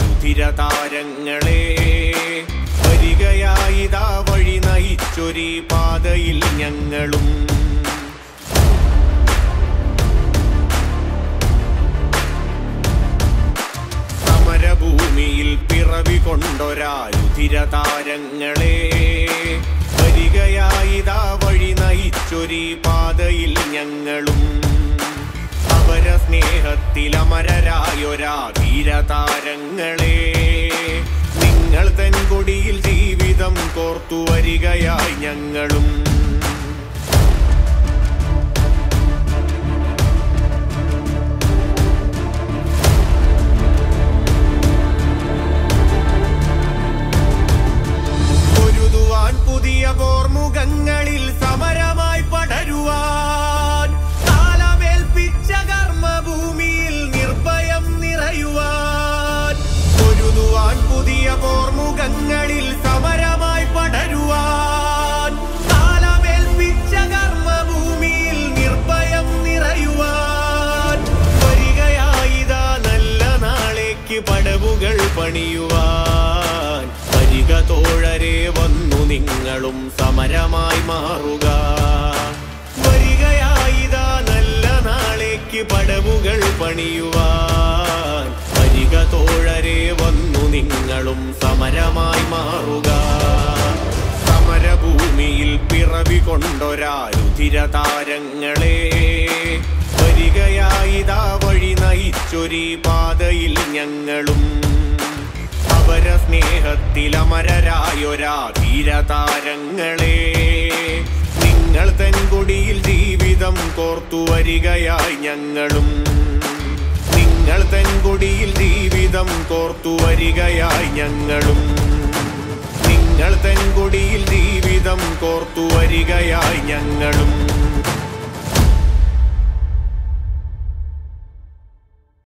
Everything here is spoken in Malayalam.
രുധിരതാരങ്ങളെ വരികയായിതാ വഴി നയിച്ചൊരീ പാതയിൽ ഞങ്ങളും സമരഭൂമിയിൽ പിറവി കൊണ്ടൊരാ രുധിരതാരങ്ങളെ വരികയായിതാ വഴി നയിച്ചൊരീ പാതയിൽ ഞങ്ങളും അവര സ്നേഹത്തിൽ അമരരായൊരാ ധീരതാരങ്ങളെ നിങ്ങൾ തൻ കൊടിയിൽ ജീവിതം കോർത്തു വരികയായി ഞങ്ങളും പൊരുതുവാൻ പുതിയ പോർമുഖങ്ങളിൽ സമരമായി പടരുവാൻ കാലമേൽപ്പിച്ച കർമ്മഭൂമിയിൽ നിർഭയം നിറയുവാൻ പൊരുതുവാൻ പുതിയ പോർമുഖങ്ങളിൽ സമരമായി പടരുവാൻ കാലമേൽപ്പിച്ച കർമ്മഭൂമിയിൽ നിർഭയം നിറയുവാൻ വരികയായിതാ നല്ല നാളേക്ക് പടവുകൾ പണിയുവാൻ വരിക തോഴരെ വന്നു നിങ്ങളും സമരമായി മാറുക വരികയായിതാ നല്ല നാളേക്ക് പടവുകൾ പണിയുവാൻ വരിക തോഴരെ വന്നു നിങ്ങളും സമരമായി മാറുക സമരഭൂമിയിൽ പിറവി കൊണ്ടൊരാ രുധിരതാരങ്ങളെ വരികയായിതാ വഴി നയിച്ചൊരീ പാതയിൽ ഞങ്ങളും അവര സ്നേഹത്തിൽ അമരരായൊരാ ധീരതാരങ്ങളെ നിങ്ങൾ തൻ കൊടിയിൽ ജീവിതം കോർത്തു വരികയായി ഞങ്ങളും നിങ്ങൾ തൻ കൊടിയിൽ ജീവിതം കോർത്തു വരികയായി ഞങ്ങളും നിങ്ങൾ തൻ കൊടിയിൽ ജീവിതം കോർത്തു വരികയായി ഞങ്ങളും